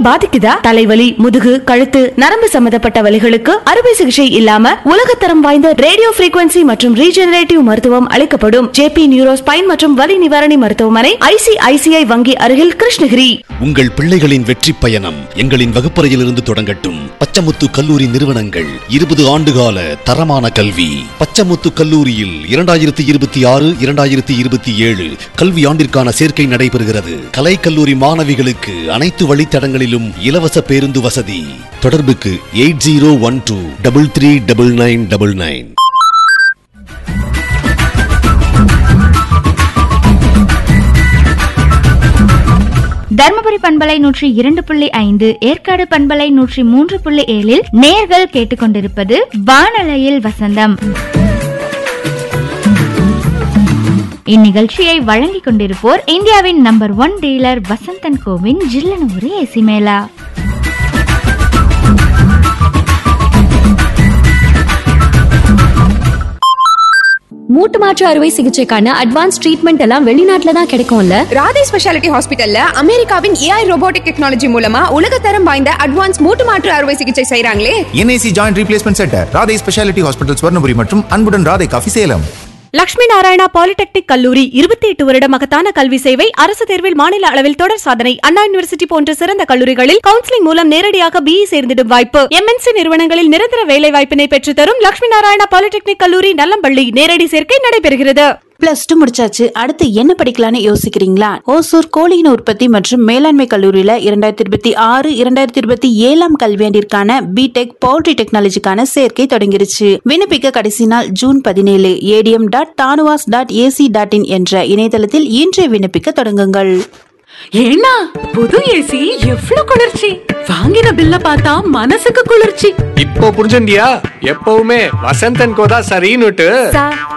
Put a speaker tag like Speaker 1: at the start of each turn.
Speaker 1: பாதிக்குதா தலைவலி முதுகு கழுத்து நரம்பு சம்பந்தப்பட்ட வலிகளுக்கு அறுவை சிகிச்சை இல்லாம உலகத்தரம் வாய்ந்த ரேடியோ frequency மற்றும் ரீஜெனரேட்டிவ் மருத்துவம் அளிக்கப்படும் ஜேபி நியூரோ ஸ்பைன் மற்றும் வலி நிவாரணி மருத்துவமனை ஐசிஐசிஐ வங்கி அருகில் கிருஷ்ணகிரி
Speaker 2: உங்கள் பிள்ளைகளின் வெற்றி பயணம் எங்களின் வகுப்பறையிலிருந்து தொடங்கட்டும் பச்சமுத்து கல்லூரி நிறுவனங்கள் இருபது ஆண்டுகால தரமான கல்வி பச்சமுத்து கல்லூரியில் இரண்டாயிரத்தி இருபத்தி ஆறு இரண்டாயிரத்தி இருபத்தி ஏழு கல்வி ஆண்டிற்கான சேர்க்கை நடைபெறுகிறது கலை கல்லூரி மாணவிகளுக்கு அனைத்து வழித்தடங்களிலும் இலவச பேருந்து வசதி தொடர்புக்கு eight zero one two double three double nine double nine
Speaker 3: Dharmapuri பண்பலை நூற்றி இரண்டு புள்ளி ஐந்து ஏற்காடு பண்பலை நூற்றி மூன்று புள்ளி ஏழில் நேர்கள் கேட்டுக்கொண்டிருப்பது வானலையில் வசந்தம் இந்நிகழ்ச்சியை வழங்கிக் கொண்டிருப்போர் இந்தியாவின் நம்பர் ஒன் டீலர் வசந்தன் கோவின் ஜில்லனூரி ஏசி மேலா
Speaker 4: மூட்டு மாற்று அறுவை சிகிச்சைக்கான அட்வான்ஸ் ட்ரீட்மெண்ட் எல்லாம் வெளிநாட்டுல தான் கிடைக்கும்ல
Speaker 5: ராதே ஸ்பெஷாலிட்டி ஹாஸ்பிட்டல்ல அமெரிக்காவின் ஏஐ ரோபோட்டிக் டெக்னாலஜி மூலமா உலகத்தரம் வாய்ந்த அட்வான்ஸ் மூட்டு மாற்று அறுவை சிகிச்சை செய்றாங்களே
Speaker 6: NIC joint replacement centre Radhai speciality hospital Swarnapuri மற்றும் அன்புடன் ராதை காஃபி சேலம்
Speaker 7: லட்சுமி நாராயணா பாலிடெக்னிக் கல்லூரி இருபத்தி எட்டு வருட மகத்தான கல்வி சேவை அரசு தேர்வில் மாநில அளவில் தொடர் சாதனை அண்ணா யூனிவர்சிட்டி போன்ற சிறந்த கல்லூரிகளில் கவுன்சிலிங் மூலம் நேரடியாக பிஇ சேர்ந்திடும் வாய்ப்பு எம்என்சி நிறுவனங்களில் நிரந்தர வேலை வாய்ப்பினை பெற்றுத்தரும் லட்சுமி நாராயணா பாலிடெக்னிக் கல்லூரி நல்லம்பள்ளி நேரடி சேர்க்கை நடைபெறுகிறது
Speaker 8: பிளஸ் டூ முடிச்சாச்சு அடுத்து என்ன படிக்கலாம்னு யோசிக்கிறீங்களா ஓசூர் கோழியின் உற்பத்தி மற்றும் மேலாண்மை கல்லூரியில இரண்டாயிரத்தி இருபத்தி ஆறு இரண்டாயிரத்தி இருபத்தி ஏழாம் கல்வியாண்டிற்கான பிடெக் பவுல்ட்ரி டெக்னாலஜிக்கான சேர்க்கை தொடங்கிருச்சு விண்ணப்பிக்க கடைசி நாள் ஜூன் பதினேழு ATM dot TANUVAS dot AC dot in என்ற இணையதளத்தில் இன்றே விண்ணப்பிக்க தொடங்குங்கள்
Speaker 9: ஏன்னா புது ஏசி எவ்வளவு குளிர்ச்சி வாங்கின பில்ல பார்த்தா மனசுக்கு குளிர்ச்சி
Speaker 10: இப்போ புரிஞ்சுண்டியா எப்பவுமே வசந்தன் கோதா சரின்னுட்டு